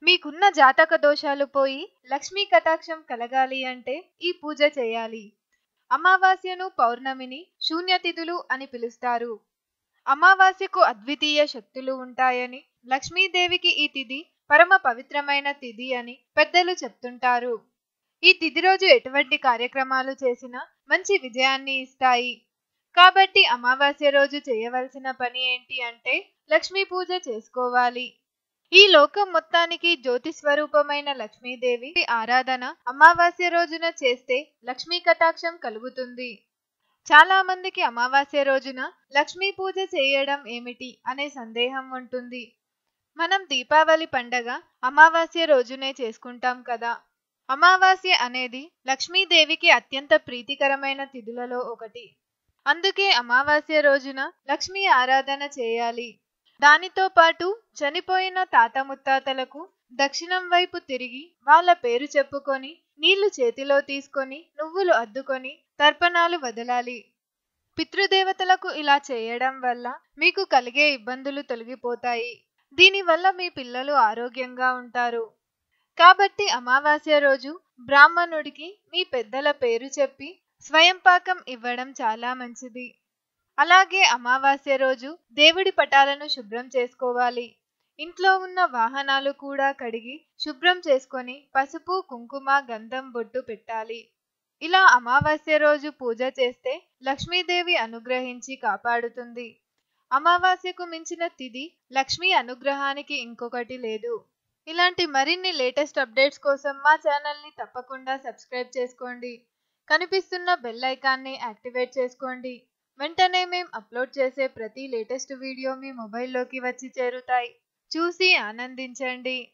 మీకున్న జాతక దోషాలు పోయి లక్ష్మీ కటాక్షం కలగాలి అంటే ఈ పూజ చేయాలి అమావాస్యను పౌర్ణమిని శూన్యతిథులు అని పిలుస్తారు అమావాస్యకు అద్వితీయ శక్తులు ఉంటాయని లక్ష్మీదేవికి ఈ తిథి పరమ పవిత్రమైన తిథి అని పెద్దలు చెప్తుంటారు ఈ తిథి రోజు ఎటువంటి కార్యక్రమాలు చేసినా మంచి విజయాన్ని ఇస్తాయి కాబట్టి అమావాస్య రోజు చేయవలసిన పని ఏంటి అంటే లక్ష్మీ పూజ చేసుకోవాలి ఈ లోకం మొత్తానికి జ్యోతి స్వరూపమైన లక్ష్మీదేవి ఆరాధన అమావాస్య రోజున చేస్తే లక్ష్మీ కటాక్షం కలుగుతుంది చాలా మందికి అమావాస్య రోజున లక్ష్మీ పూజ చేయడం ఏమిటి అనే సందేహం ఉంటుంది మనం దీపావళి పండగ అమావాస్య రోజునే చేసుకుంటాం కదా అమావాస్య అనేది లక్ష్మీదేవికి అత్యంత ప్రీతికరమైన తిథులలో ఒకటి అందుకే అమావాస్య రోజున లక్ష్మీ ఆరాధన చేయాలి దానితో పాటు చనిపోయిన తాత ముత్తాతలకు దక్షిణం వైపు తిరిగి వాళ్ళ పేరు చెప్పుకొని నీళ్లు చేతిలో తీసుకొని నువ్వులు అద్దుకొని తర్పణాలు వదలాలి పితృదేవతలకు ఇలా చేయడం వల్ల మీకు కలిగే ఇబ్బందులు తొలగిపోతాయి దీనివల్ల మీ పిల్లలు ఆరోగ్యంగా ఉంటారు కాబట్టి అమావాస్య రోజు బ్రాహ్మణుడికి మీ పెద్దల పేరు చెప్పి స్వయం పాకం ఇవ్వడం చాలా మంచిది అలాగే అమావాస్య రోజు దేవుడి పటాలను శుభ్రం చేసుకోవాలి ఇంట్లో ఉన్న వాహనాలు కూడా కడిగి శుభ్రం చేసుకొని పసుపు కుంకుమ గంధం బొట్టు పెట్టాలి ఇలా అమావాస్య రోజు పూజ చేస్తే లక్ష్మీదేవి అనుగ్రహించి కాపాడుతుంది అమావాస్యకు మించిన తిథి లక్ష్మీ అనుగ్రహానికి ఇంకొకటి లేదు ఇలాంటి మరిన్ని లేటెస్ట్ అప్డేట్స్ కోసం మా ఛానల్ని తప్పకుండా సబ్స్క్రైబ్ చేసుకోండి కనిపిస్తున్న బెల్ ఐకాన్ని యాక్టివేట్ చేసుకోండి వెంటనే మేం అప్లోడ్ చేసే ప్రతి లేటెస్ట్ వీడియో మీ మొబైల్లోకి వచ్చి చేరుతాయి చూసి ఆనందించండి